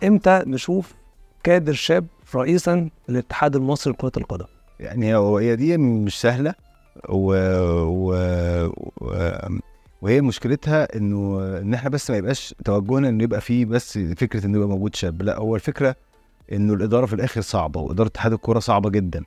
امتى نشوف كادر شاب رئيسا للاتحاد المصري لكره القدم يعني هو هي دي مش سهله و... و... و... وهي مشكلتها انه ان احنا بس ما يبقاش توجهنا انه يبقى فيه بس فكره انه يبقى موجود شاب لا هو الفكره انه الاداره في الاخر صعبه واداره اتحاد الكوره صعبه جدا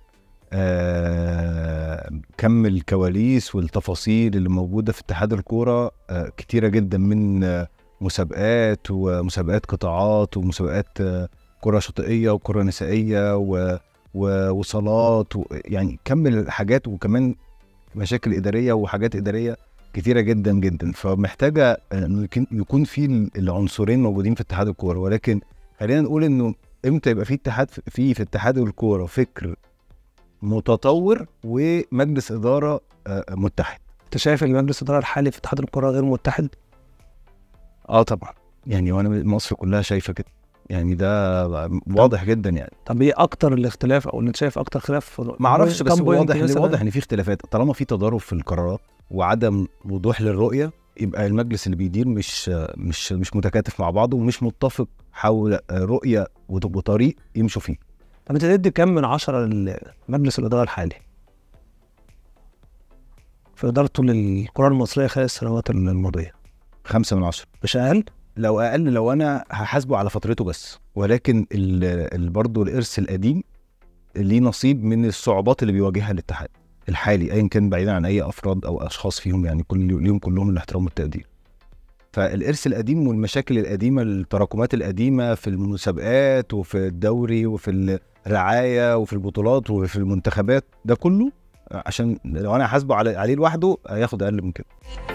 آه كم الكواليس والتفاصيل اللي موجوده في اتحاد الكوره آه كتيره جدا من آه مسابقات ومسابقات قطاعات ومسابقات آه كره شاطئيه وكره نسائيه و وصالات و... يعني كم الحاجات وكمان مشاكل اداريه وحاجات اداريه كتيره جدا جدا فمحتاجه انه يكون في العنصرين موجودين في اتحاد الكوره ولكن خلينا نقول انه امتى يبقى في اتحاد في في اتحاد الكوره فكر متطور ومجلس اداره متحد انت شايف ان مجلس الاداره الحالي في اتحاد الكوره غير متحد اه طبعا يعني وانا مصر كلها شايفه كده يعني ده واضح جدا يعني طب ايه اكتر الاختلاف او انت شايف اكتر خلاف ما اعرفش بس واضح ان واضح ان في اختلافات طالما في تضارب في القرارات وعدم وضوح للرؤيه يبقى المجلس اللي بيدير مش مش مش متكاتف مع بعضه ومش متفق حول رؤيه وطريق يمشوا فيه طب انت تدي كم من عشرة لمجلس الاداره الحالي في ادارته للكره المصريه خلال السنوات الماضيه خمسة من عشرة مش اقل لو اقل لو انا هحاسبه على فترته بس ولكن ال برضه الارث القديم ليه نصيب من الصعوبات اللي بيواجهها الاتحاد الحالي ايا كان بعيدا عن اي افراد او اشخاص فيهم يعني كل ليهم كلهم الاحترام والتقدير فالارث القديم والمشاكل القديمه التراكمات القديمه في المسابقات وفي الدوري وفي الرعايه وفي البطولات وفي المنتخبات ده كله عشان لو انا حاسبه عليه لوحده هياخد اقل من كده